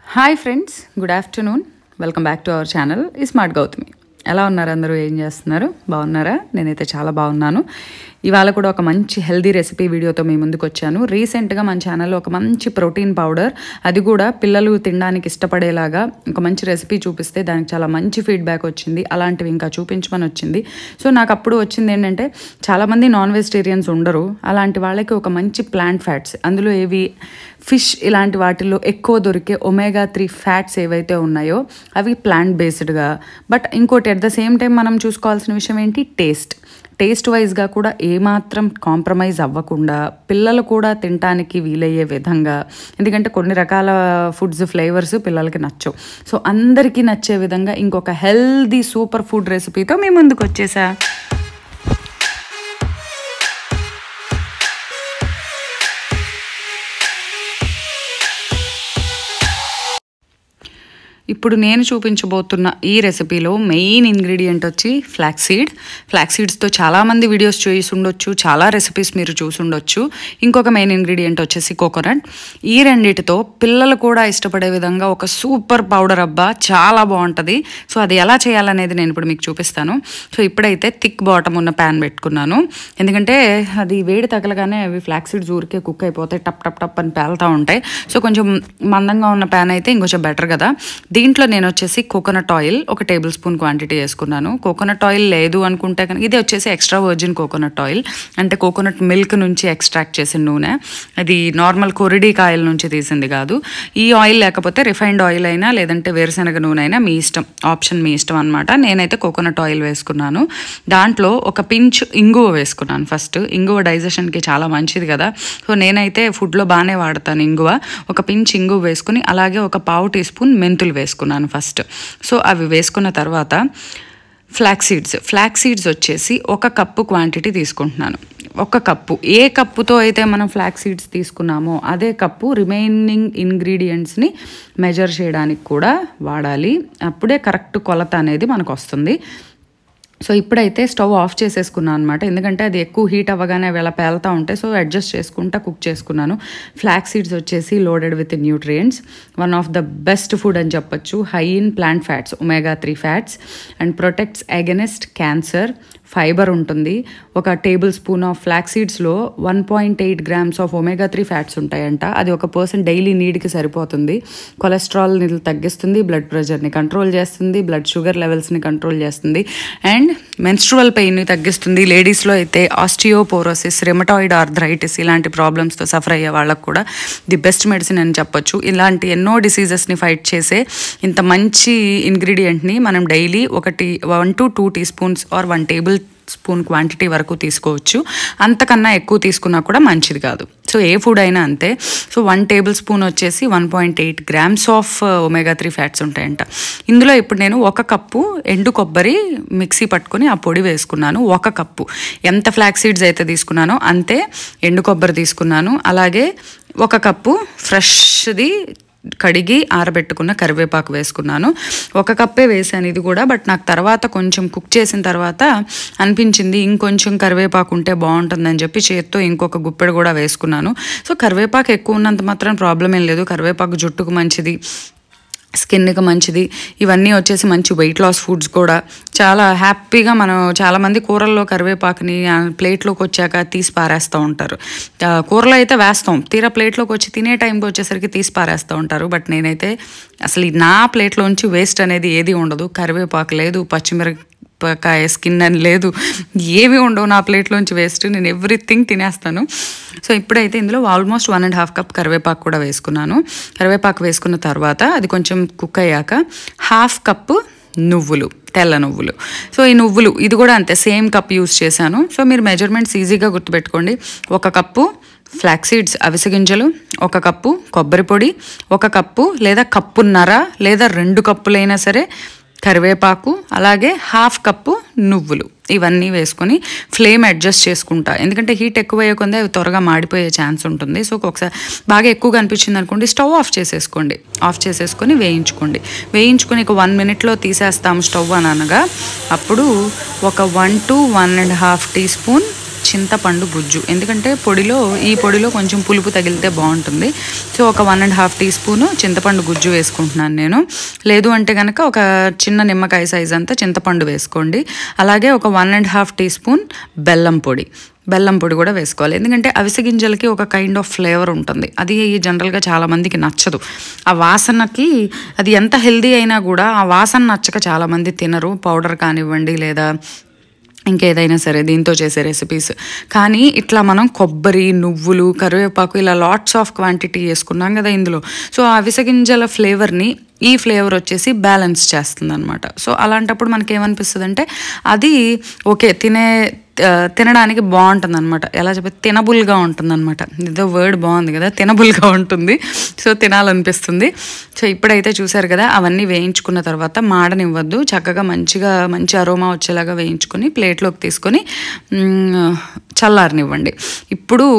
hi friends good afternoon welcome back to our channel ఈ smart Gautami ఎలా ఉన్నారు అందరూ ఏం చేస్తున్నారు బాగున్నారా నేనైతే చాలా బాగున్నాను ఇవాళ కూడా ఒక మంచి హెల్దీ రెసిపీ వీడియోతో మీ ముందుకు వచ్చాను రీసెంట్గా మన ఛానల్లో ఒక మంచి ప్రోటీన్ పౌడర్ అది కూడా పిల్లలు తినడానికి ఇష్టపడేలాగా ఒక మంచి రెసిపీ చూపిస్తే దానికి చాలా మంచి ఫీడ్బ్యాక్ వచ్చింది అలాంటివి ఇంకా చూపించమని వచ్చింది సో నాకు అప్పుడు వచ్చింది ఏంటంటే చాలామంది నాన్ వెజిటేరియన్స్ ఉండరు అలాంటి వాళ్ళకి ఒక మంచి ప్లాంట్ ఫ్యాట్స్ అందులో ఏవి ఫిష్ ఇలాంటి వాటిల్లో ఎక్కువ దొరికే ఒమేగా త్రీ ఫ్యాట్స్ ఏవైతే ఉన్నాయో అవి ప్లాంట్ బేస్డ్గా బట్ ఇంకోటి అట్ ద సేమ్ టైం మనం చూసుకోవాల్సిన విషయం ఏంటి టేస్ట్ టేస్ట్ వైజ్గా కూడా ఏమాత్రం కాంప్రమైజ్ అవ్వకుండా పిల్లలు కూడా తినటానికి వీలయ్యే విధంగా ఎందుకంటే కొన్ని రకాల ఫుడ్స్ ఫ్లేవర్స్ పిల్లలకి నచ్చవు సో అందరికీ నచ్చే విధంగా ఇంకొక హెల్దీ సూపర్ ఫుడ్ రెసిపీతో మీ ముందుకు వచ్చేసా ఇప్పుడు నేను చూపించబోతున్న ఈ రెసిపీలో మెయిన్ ఇంగ్రీడియంట్ వచ్చి ఫ్లాక్ సీడ్ ఫ్లాక్ సీడ్స్తో చాలామంది వీడియోస్ చూసి ఉండొచ్చు చాలా రెసిపీస్ మీరు చూసి ఉండొచ్చు ఇంకొక మెయిన్ ఇంగ్రీడియంట్ వచ్చేసి కోకోనట్ ఈ రెండిటితో పిల్లలు కూడా ఇష్టపడే విధంగా ఒక సూపర్ పౌడర్ అబ్బా చాలా బాగుంటుంది సో అది ఎలా చేయాలనేది నేను ఇప్పుడు మీకు చూపిస్తాను సో ఇప్పుడైతే థిక్ బాటమ్ ఉన్న ప్యాన్ పెట్టుకున్నాను ఎందుకంటే అది వేడి తగలగానే అవి ఫ్లాక్ సీడ్స్ ఊరికే కుక్ అయిపోతాయి టప్ టప్ టప్ అని పేలుతూ ఉంటాయి సో కొంచెం మందంగా ఉన్న ప్యాన్ అయితే ఇంకొంచెం బెటర్ కదా దీంట్లో నేను వచ్చేసి కోకోనట్ ఆయిల్ ఒక టేబుల్ స్పూన్ క్వాంటిటీ వేసుకున్నాను కోకోనట్ ఆయిల్ లేదు అనుకుంటే కనుక ఇది వచ్చేసి ఎక్స్ట్రా వర్జిన్ కోకోనట్ ఆయిల్ అంటే కోకోనట్ మిల్క్ నుంచి ఎక్స్ట్రాక్ట్ చేసిన నూనె అది నార్మల్ కొరిడి కాయల నుంచి తీసింది కాదు ఈ ఆయిల్ లేకపోతే రిఫైన్డ్ ఆయిల్ అయినా లేదంటే వేరుశనగ నూనె అయినా మీ ఇష్టం ఆప్షన్ మీ ఇష్టం అనమాట నేనైతే కోకోనట్ ఆయిల్ వేసుకున్నాను దాంట్లో ఒక పించ్ ఇంగువ వేసుకున్నాను ఫస్ట్ ఇంగువ డైజెషన్కి చాలా మంచిది కదా సో నేనైతే ఫుడ్లో బాగానే వాడతాను ఇంగువ ఒక పించ్ ఇంగువ వేసుకుని అలాగే ఒక పావు టీ స్పూన్ మెంతులు వేసుకున్నాను ఫస్ట్ సో అవి వేసుకున్న తర్వాత ఫ్లాక్ సీడ్స్ ఫ్లాక్ సీడ్స్ వచ్చేసి ఒక కప్పు క్వాంటిటీ తీసుకుంటున్నాను ఒక కప్పు ఏ కప్పుతో అయితే మనం ఫ్లాక్ సీడ్స్ తీసుకున్నామో అదే కప్పు రిమైనింగ్ ఇంగ్రీడియంట్స్ని మెజర్ చేయడానికి కూడా వాడాలి అప్పుడే కరెక్ట్ కొలత అనేది మనకు వస్తుంది సో ఇప్పుడైతే స్టవ్ ఆఫ్ చేసేసుకున్నాను అనమాట ఎందుకంటే అది ఎక్కువ హీట్ అవ్వగానే అవి అలా పేలుతూ ఉంటాయి సో అడ్జస్ట్ చేసుకుంటా కుక్ చేసుకున్నాను ఫ్లాక్ సీడ్స్ వచ్చేసి loaded with nutrients one of the best food అని చెప్పొచ్చు high in plant fats omega three fats and protects against cancer fibre ఉంటుంది ఒక టేబుల్ స్పూన్ ఆఫ్ ఫ్లాక్ సీడ్స్లో one point eight grams of omega three fats ఉంటాయంట అది ఒక person daily నీడ్కి సరిపోతుంది కొలెస్ట్రాల్ని తగ్గిస్తుంది బ్లడ్ ప్రెషర్ని కంట్రోల్ చేస్తుంది బ్లడ్ షుగర్ లెవెల్స్ని కంట్రోల్ చేస్తుంది అండ్ మెన్స్ట్రువల్ పెయిన్ని తగ్గిస్తుంది లేడీస్లో అయితే ఆస్టియోపోరోసిస్ రెమటాయిడ్ ఆర్థరైటిస్ ఇలాంటి ప్రాబ్లమ్స్తో సఫర్ అయ్యే వాళ్ళకు కూడా ది బెస్ట్ మెడిసిన్ అని చెప్పొచ్చు ఇలాంటి ఎన్నో డిసీజెస్ని ఫైట్ చేసే ఇంత మంచి ఇంగ్రీడియంట్ని మనం డైలీ ఒకటి one to two teaspoons or one tablespoon quantity వరకు తీసుకోవచ్చు అంతకన్నా ఎక్కువ తీసుకున్నా కూడా మంచిది కాదు సో ఏ ఫుడ్ అయినా అంతే సో వన్ టేబుల్ స్పూన్ వచ్చేసి one point eight grams of omega three fats ఉంటాయంట ఇందులో ఇప్పుడు నేను ఒక కప్పు ఎండు కొబ్బరి మిక్సీ పట్టుకొని ఆ పొడి వేసుకున్నాను ఒక కప్పు ఎంత ఫ్లాక్ సీడ్స్ అయితే తీసుకున్నానో అంతే ఎండు కొబ్బరి తీసుకున్నాను అలాగే ఒక కప్పు ఫ్రెష్ది కడిగి ఆరబెట్టుకున్న కరివేపాకు వేసుకున్నాను ఒక కప్పే వేసాను ఇది కూడా బట్ నాకు తర్వాత కొంచెం కుక్ చేసిన తర్వాత అనిపించింది ఇంకొంచెం కరివేపాకు ఉంటే బాగుంటుందని చెప్పి చేత్తో ఇంకొక గుప్పెడు కూడా వేసుకున్నాను సో కరివేపాకు ఎక్కువ ఉన్నంత మాత్రం ప్రాబ్లం ఏం లేదు కరివేపాకు జుట్టుకు మంచిది స్కిన్కి మంచిది ఇవన్నీ వచ్చేసి మంచి వెయిట్ లాస్ ఫుడ్స్ కూడా చాలా హ్యాపీగా మనం చాలామంది కూరల్లో కరివేపాకుని ప్లేట్లోకి వచ్చాక తీసి పారేస్తూ ఉంటారు కూరలో అయితే వేస్తాం తీరా ప్లేట్లోకి వచ్చి తినే టైంకి వచ్చేసరికి తీసి పారేస్తూ ఉంటారు బట్ నేనైతే అసలు నా ప్లేట్లోంచి వేస్ట్ అనేది ఏది ఉండదు కరివేపాకు లేదు పచ్చిమిరప కాయ స్కిన్ అని లేదు ఏవి ఉండవు నా ప్లేట్లోంచి వేస్ట్ నేను ఎవ్రీథింగ్ తినేస్తాను సో ఇప్పుడైతే ఇందులో almost one and half cup కరివేపాకు కూడా వేసుకున్నాను కరివేపాకు వేసుకున్న తర్వాత అది కొంచెం కుక్ అయ్యాక హాఫ్ కప్పు నువ్వులు తెల్ల నువ్వులు సో ఈ నువ్వులు ఇది కూడా అంతే సేమ్ కప్ యూస్ చేశాను సో మీరు మెజర్మెంట్స్ ఈజీగా గుర్తుపెట్టుకోండి ఒక కప్పు ఫ్లాక్ సీడ్స్ అవిసె గింజలు ఒక కప్పు కొబ్బరి పొడి ఒక కప్పు లేదా కప్పున్నర లేదా రెండు కప్పులైనా సరే కరివేపాకు అలాగే హాఫ్ కప్పు నువ్వులు ఇవన్నీ వేసుకొని ఫ్లేమ్ అడ్జస్ట్ చేసుకుంటా ఎందుకంటే హీట్ ఎక్కువ అయ్యే కొందే అవి త్వరగా మాడిపోయే ఛాన్స్ ఉంటుంది సో ఒకసారి బాగా ఎక్కువగా అనిపించింది అనుకోండి స్టవ్ ఆఫ్ చేసేసుకోండి ఆఫ్ చేసేసుకొని వేయించుకోండి వేయించుకొని ఒక వన్ మినిట్లో తీసేస్తాము స్టవ్ అని అనగా అప్పుడు ఒక one to one and half teaspoon చింతపండు గుజ్జు ఎందుకంటే పొడిలో ఈ పొడిలో కొంచెం పులుపు తగిలితే బాగుంటుంది సో ఒక one and half teaspoon చింతపండు గుజ్జు వేసుకుంటున్నాను నేను లేదు అంటే కనుక ఒక చిన్న నిమ్మకాయ సైజ్ అంతా చింతపండు వేసుకోండి అలాగే ఒక one and half teaspoon బెల్లం పొడి బెల్లం పొడి కూడా వేసుకోవాలి ఎందుకంటే అవిసె గింజలకి ఒక కైండ్ ఆఫ్ ఫ్లేవర్ ఉంటుంది అది జనరల్గా చాలా మందికి నచ్చదు ఆ వాసనకి అది ఎంత హెల్దీ అయినా కూడా ఆ వాసన నచ్చక చాలామంది తినరు పౌడర్ కానివ్వండి లేదా ఇంకేదైనా సరే దీంతో చేసే రెసిపీస్ కానీ ఇట్లా మనం కొబ్బరి నువ్వులు కరివేపాకు ఇలా లాట్స్ ఆఫ్ క్వాంటిటీ వేసుకున్నాం కదా ఇందులో సో ఆ అవిసె గింజల ఫ్లేవర్ని ఈ ఫ్లేవర్ వచ్చేసి బ్యాలెన్స్ చేస్తుంది అనమాట సో అలాంటప్పుడు మనకి ఏమనిపిస్తుంది అంటే అది ఓకే తినే ఆ, తినడానికి బాగుంటుంది అనమాట ఎలా చెప్పి తినబుల్గా ఉంటుంది అనమాట ఏదో వర్డ్ బాగుంది కదా తినబుల్గా ఉంటుంది సో తినాలనిపిస్తుంది సో ఇప్పుడైతే చూసారు కదా అవన్నీ వేయించుకున్న తర్వాత మాడనివ్వద్దు చక్కగా మంచిగా మంచి అరోమా వచ్చేలాగా వేయించుకొని ప్లేట్లోకి తీసుకొని మ్, చల్లారనివ్వండి ఇప్పుడు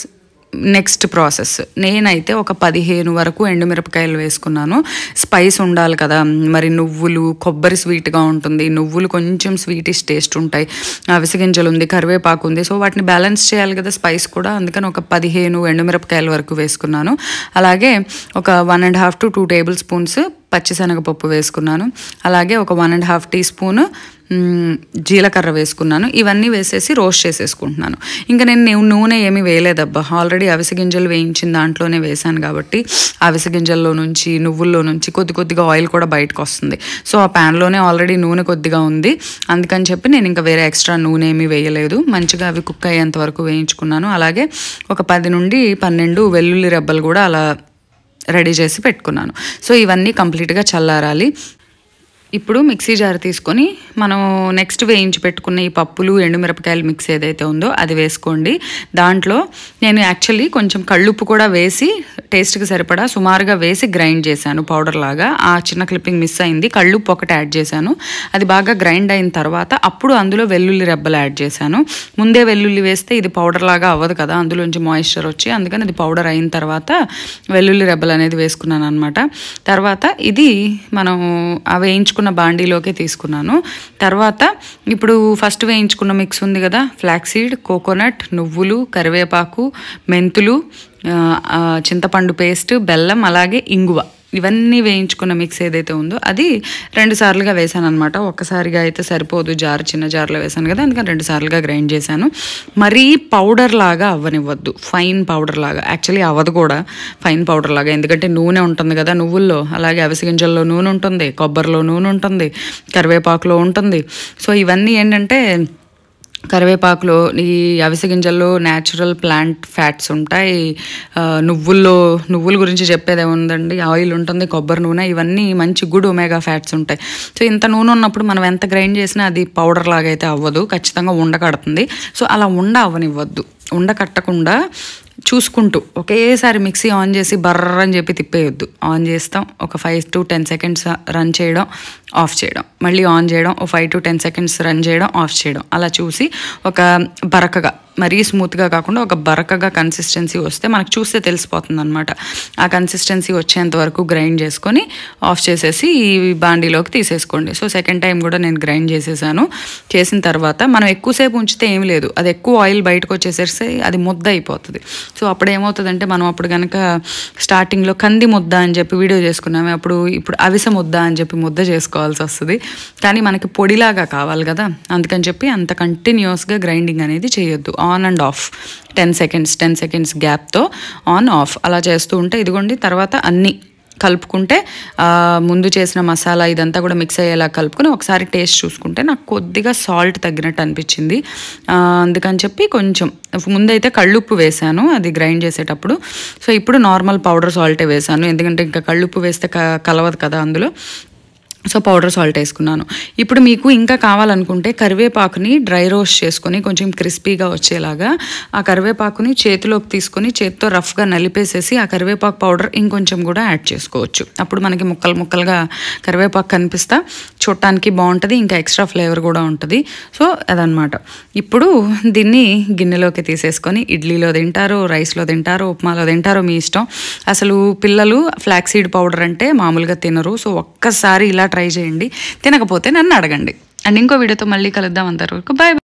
నెక్స్ట్ ప్రాసెస్ నేనైతే ఒక పదిహేను వరకు ఎండుమిరపకాయలు వేసుకున్నాను స్పైస్ ఉండాలి కదా మరి నువ్వులు కొబ్బరి స్వీట్గా ఉంటుంది నువ్వులు కొంచెం స్వీటిష్ టేస్ట్ ఉంటాయి అవిసె గింజలు ఉంది కరివేపాకు ఉంది సో వాటిని బ్యాలెన్స్ చేయాలి కదా స్పైస్ కూడా అందుకని ఒక పదిహేను ఎండుమిరపకాయల వరకు వేసుకున్నాను అలాగే ఒక one and half to two tablespoons పచ్చిశనగపప్పు వేసుకున్నాను అలాగే ఒక one and half teaspoon మ్, జీలకర్ర వేసుకున్నాను ఇవన్నీ వేసేసి రోస్ట్ చేసేసుకుంటున్నాను ఇంకా నేను నూ- నూనె ఏమీ వేయలేదబ్బా ఆల్రెడీ అవిసె గింజలు వేయించిన దాంట్లోనే వేసాను కాబట్టి అవిసె గింజల్లో నుంచి నువ్వుల్లో నుంచి కొద్ది కొద్దిగా ఆయిల్ కూడా బయటకు వస్తుంది సో ఆ ప్యాన్లోనే ఆల్రెడీ నూనె కొద్దిగా ఉంది అందుకని చెప్పి నేను ఇంకా వేరే ఎక్స్ట్రా నూనె ఏమీ వేయలేదు మంచిగా అవి కుక్ అయ్యేంత వరకు వేయించుకున్నాను అలాగే ఒక పది నుండి పన్నెండు వెల్లుల్లి రెబ్బలు కూడా అలా రెడీ చేసి పెట్టుకున్నాను సో ఇవన్నీ కంప్లీట్గా చల్లారాలి ఇప్పుడు మిక్సీ జార్ తీసుకొని మనం నెక్స్ట్ వేయించి పెట్టుకున్న ఈ పప్పులు ఎండుమిరపకాయలు మిక్స్ ఏదైతే ఉందో అది వేసుకోండి దాంట్లో నేను యాక్చువల్లీ కొంచెం కళ్ళుప్పు కూడా వేసి టేస్ట్కి సరిపడా సుమారుగా వేసి గ్రైండ్ చేశాను పౌడర్ లాగా ఆ చిన్న క్లిప్పింగ్ మిస్ అయింది కళ్ళుప్పు ఒకటి యాడ్ చేశాను అది బాగా గ్రైండ్ అయిన తర్వాత అప్పుడు అందులో వెల్లుల్లి రెబ్బలు యాడ్ చేశాను ముందే వెల్లుల్లి వేస్తే ఇది పౌడర్ లాగా అవ్వదు కదా అందులోంచి మాయిశ్చర్ వచ్చి అందుకని అది పౌడర్ అయిన తర్వాత వెల్లుల్లి రెబ్బలు అనేది వేసుకున్నాను అనమాట తర్వాత ఇది మనం ఆ వేయించుకున్న బాండీలోకి తీసుకున్నాను తర్వాత ఇప్పుడు ఫస్ట్ వేయించుకున్న మిక్స్ ఉంది కదా ఫ్లాక్సీడ్ కోకోనట్ నువ్వులు కరివేపాకు మెంతులు ఆ, ఆ, చింతపండు పేస్ట్ బెల్లం అలాగే ఇంగువ ఇవన్నీ వేయించుకున్న మిక్స్ ఏదైతే ఉందో అది రెండు సార్లుగా వేసాను అనమాట ఒక్కసారిగా అయితే సరిపోదు జార్ చిన్న జార్లో వేసాను కదా అందుకని రెండు సార్లుగా గ్రైండ్ చేశాను మరీ పౌడర్ లాగా అవ్వనివ్వద్దు ఫైన్ పౌడర్ లాగా యాక్చువల్లీ అవ్వదు కూడా ఫైన్ పౌడర్ లాగా ఎందుకంటే నూనె ఉంటుంది కదా నువ్వుల్లో అలాగే అవిసె గింజల్లో నూనె ఉంటుంది కొబ్బరిలో నూనె ఉంటుంది కరివేపాకులో ఉంటుంది సో ఇవన్నీ ఏంటంటే కరివేపాకులో ఈ అవిసె గింజల్లో న్యాచురల్ ప్లాంట్ ఫ్యాట్స్ ఉంటాయి ఆ, నువ్వుల్లో నువ్వుల గురించి చెప్పేది ఏముందండి ఆయిల్ ఉంటుంది కొబ్బరి నూనె ఇవన్నీ మంచి గుడ్ ఒమేగా ఫ్యాట్స్ ఉంటాయి సో ఇంత నూనె ఉన్నప్పుడు మనం ఎంత గ్రైండ్ చేసినా అది పౌడర్ లాగా అయితే అవ్వదు ఖచ్చితంగా ఉండకడుతుంది సో అలా ఉండ అవ్వనివ్వద్దు ఉండ కట్టకుండా చూసుకుంటూ ఒకేసారి మిక్సీ ఆన్ చేసి బర్ర అని చెప్పి తిప్పేయొద్దు ఆన్ చేస్తాం ఒక five to ten seconds run చేయడం ఆఫ్ చేయడం మళ్ళీ ఆన్ చేయడం ఒక five to ten seconds run చేయడం ఆఫ్ చేయడం అలా చూసి ఒక బరకగా మరీ స్మూత్గా కాకుండా ఒక బరకగా కన్సిస్టెన్సీ వస్తే మనకు చూస్తే తెలిసిపోతుంది అనమాట ఆ కన్సిస్టెన్సీ వచ్చేంత వరకు గ్రైండ్ చేసుకొని ఆఫ్ చేసేసి ఈ బాండీలోకి తీసేసుకోండి సో సెకండ్ టైం కూడా నేను గ్రైండ్ చేసేసాను చేసిన తర్వాత మనం ఎక్కువసేపు ఉంచితే ఏం లేదు అది ఎక్కువ ఆయిల్ బయటకు వచ్చేసేసి అది ముద్ద అయిపోతుంది సో అప్పుడు ఏమవుతుందంటే మనం అప్పుడు కనుక స్టార్టింగ్లో కంది ముద్ద అని చెప్పి వీడియో చేసుకున్నాము అప్పుడు ఇప్పుడు అవిసె ముద్ద అని చెప్పి ముద్ద చేసుకోవాల్సి వస్తుంది కానీ మనకి పొడిలాగా కావాలి కదా అందుకని చెప్పి అంత కంటిన్యూస్గా గ్రైండింగ్ అనేది చేయొద్దు on and off ten seconds ten seconds గ్యాప్తో ఆన్ ఆఫ్ అలా చేస్తూ ఉంటే ఇదిగోండి తర్వాత అన్నీ కలుపుకుంటే ఆ, ముందు చేసిన మసాలా ఇదంతా కూడా మిక్స్ అయ్యేలా కలుపుకొని ఒకసారి టేస్ట్ చూసుకుంటే నాకు కొద్దిగా సాల్ట్ తగ్గినట్టు అనిపించింది ఆ, అందుకని చెప్పి కొంచెం ముందైతే కళ్ళుప్పు వేశాను అది గ్రైండ్ చేసేటప్పుడు సో ఇప్పుడు నార్మల్ పౌడర్ సాల్టే వేశాను ఎందుకంటే ఇంకా కళ్ళుప్పు వేస్తే క కలవదు కదా అందులో సో పౌడర్ సాల్ట్ వేసుకున్నాను ఇప్పుడు మీకు ఇంకా కావాలనుకుంటే కరివేపాకుని డ్రై రోస్ట్ చేసుకొని కొంచెం క్రిస్పీగా వచ్చేలాగా ఆ కరివేపాకుని చేతిలోకి తీసుకొని చేతితో రఫ్గా నలిపేసేసి ఆ కరివేపాకు పౌడర్ ఇంకొంచెం కూడా యాడ్ చేసుకోవచ్చు అప్పుడు మనకి ముక్కలు ముక్కలుగా కరివేపాకు కనిపిస్తా చూడటానికి బాగుంటుంది ఇంకా ఎక్స్ట్రా ఫ్లేవర్ కూడా ఉంటుంది సో అదనమాట ఇప్పుడు దీన్ని గిన్నెలోకి తీసేసుకొని ఇడ్లీలో తింటారు రైస్లో తింటారు ఉప్మాలో తింటారు మీ ఇష్టం అసలు పిల్లలు ఫ్లాక్సీడ్ పౌడర్ అంటే మామూలుగా తినరు సో ఒక్కసారి ఇలా ట్రై చేయండి తినకపోతే నన్ను అడగండి అండ్ ఇంకో వీడియోతో మళ్ళీ కలుద్దాం అందరి వరకు బాయ్